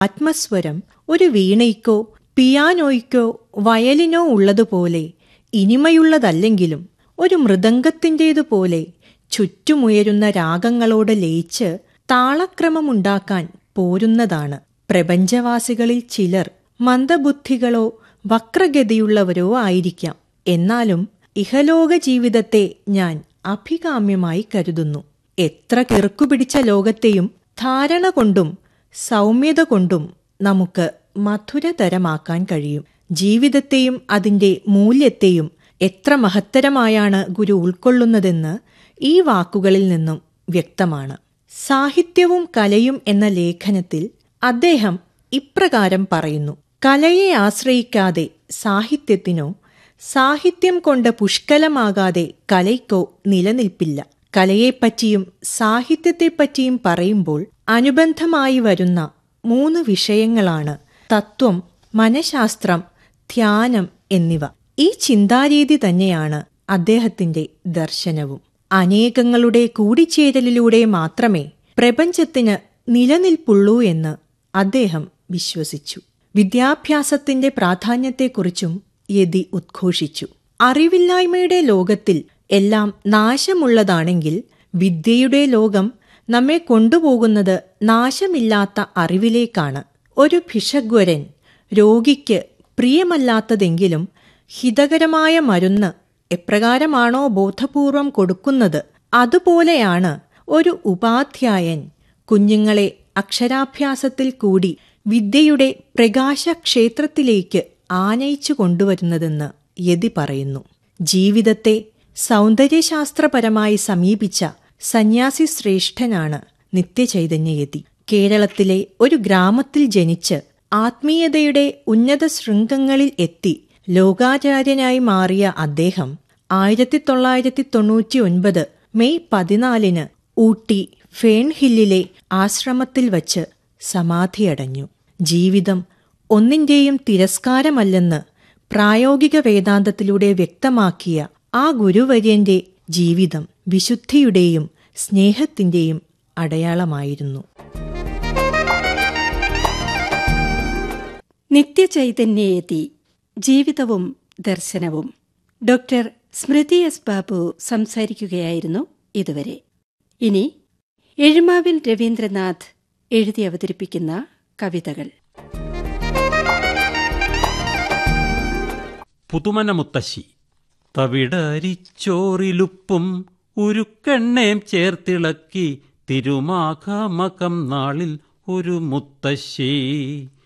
ആത്മസ്വരം ഒരു വീണയ്ക്കോ പിയാനോയ്ക്കോ വയലിനോ ഉള്ളതുപോലെ ഇനിമയുള്ളതല്ലെങ്കിലും ഒരു മൃദംഗത്തിൻ്റേതുപോലെ ചുറ്റുമുയരുന്ന രാഗങ്ങളോട് ലയിച്ച് താളക്രമമുണ്ടാക്കാൻ പോരുന്നതാണ് പ്രപഞ്ചവാസികളിൽ ചിലർ മന്ദബുദ്ധികളോ വക്രഗതിയുള്ളവരോ ആയിരിക്കാം എന്നാലും ഇഹലോക ജീവിതത്തെ ഞാൻ അഭികാമ്യമായി കരുതുന്നു എത്ര കിറുക്കുപിടിച്ച ലോകത്തെയും ധാരണ കൊണ്ടും സൗമ്യത കൊണ്ടും നമുക്ക് മധുരതരമാക്കാൻ കഴിയും ജീവിതത്തെയും അതിന്റെ മൂല്യത്തെയും എത്ര മഹത്തരമായാണ് ഗുരു ഉൾക്കൊള്ളുന്നതെന്ന് ഈ വാക്കുകളിൽ നിന്നും വ്യക്തമാണ് സാഹിത്യവും കലയും എന്ന ലേഖനത്തിൽ അദ്ദേഹം ഇപ്രകാരം പറയുന്നു കലയെ ആശ്രയിക്കാതെ സാഹിത്യത്തിനോ സാഹിത്യം കൊണ്ട് പുഷ്കലമാകാതെ കലയ്ക്കോ നിലനിൽപ്പില്ല കലയെപ്പറ്റിയും സാഹിത്യത്തെപ്പറ്റിയും പറയുമ്പോൾ അനുബന്ധമായി വരുന്ന മൂന്ന് വിഷയങ്ങളാണ് തത്വം മനഃശാസ്ത്രം ധ്യാനം എന്നിവ ഈ ചിന്താരീതി തന്നെയാണ് അദ്ദേഹത്തിന്റെ ദർശനവും അനേകങ്ങളുടെ കൂടിച്ചേരലിലൂടെ മാത്രമേ പ്രപഞ്ചത്തിന് നിലനിൽപ്പുള്ളൂ എന്ന് അദ്ദേഹം വിശ്വസിച്ചു വിദ്യാഭ്യാസത്തിന്റെ പ്രാധാന്യത്തെക്കുറിച്ചും യതി ഉദ്ഘോഷിച്ചു അറിവില്ലായ്മയുടെ ലോകത്തിൽ എല്ലാം നാശമുള്ളതാണെങ്കിൽ വിദ്യയുടെ ലോകം നമ്മെ കൊണ്ടുപോകുന്നത് നാശമില്ലാത്ത അറിവിലേക്കാണ് ഒരു ഭിഷഗ്വരൻ രോഗിക്ക് പ്രിയമല്ലാത്തതെങ്കിലും ഹിതകരമായ മരുന്ന് എപ്രകാരമാണോ ബോധപൂർവം കൊടുക്കുന്നത് അതുപോലെയാണ് ഒരു ഉപാധ്യായൻ കുഞ്ഞുങ്ങളെ അക്ഷരാഭ്യാസത്തിൽ കൂടി വിദ്യയുടെ പ്രകാശക്ഷേത്രത്തിലേക്ക് ആനയിച്ചു കൊണ്ടുവരുന്നതെന്ന് യതി പറയുന്നു ജീവിതത്തെ സൗന്ദര്യശാസ്ത്രപരമായി സമീപിച്ച സന്യാസി ശ്രേഷ്ഠനാണ് നിത്യചൈതന്യയതി കേരളത്തിലെ ഒരു ഗ്രാമത്തിൽ ജനിച്ച് ആത്മീയതയുടെ ഉന്നത ശൃംഗങ്ങളിൽ എത്തി ലോകാചാര്യനായി മാറിയ അദ്ദേഹം ആയിരത്തി തൊള്ളായിരത്തി തൊണ്ണൂറ്റി ഒൻപത് മെയ് പതിനാലിന് ഊട്ടി ഫേൺഹില്ലിലെ ആശ്രമത്തിൽ വച്ച് സമാധിയടഞ്ഞു ജീവിതം ഒന്നിന്റെയും തിരസ്കാരമല്ലെന്ന് പ്രായോഗിക വേദാന്തത്തിലൂടെ വ്യക്തമാക്കിയ ആ ഗുരുവര്യന്റെ ജീവിതം വിശുദ്ധിയുടെയും സ്നേഹത്തിന്റെയും അടയാളമായിരുന്നു നിത്യചൈതന്യേതി ജീവിതവും ദർശനവും ഡോക്ടർ സ്മൃതി എസ് ബാബു സംസാരിക്കുകയായിരുന്നു ഇതുവരെ ഇനി എഴുമാവിൽ രവീന്ദ്രനാഥ് എഴുതി അവതരിപ്പിക്കുന്ന കവിതകൾ പുതുമന മുത്തശ്ശി തവിടരിച്ചോറിലുപ്പും ഉരുക്കെണ്ണേം ചേർത്തിളക്കി തിരുമാഘമകം നാളിൽ ഒരു മുത്തശ്ശി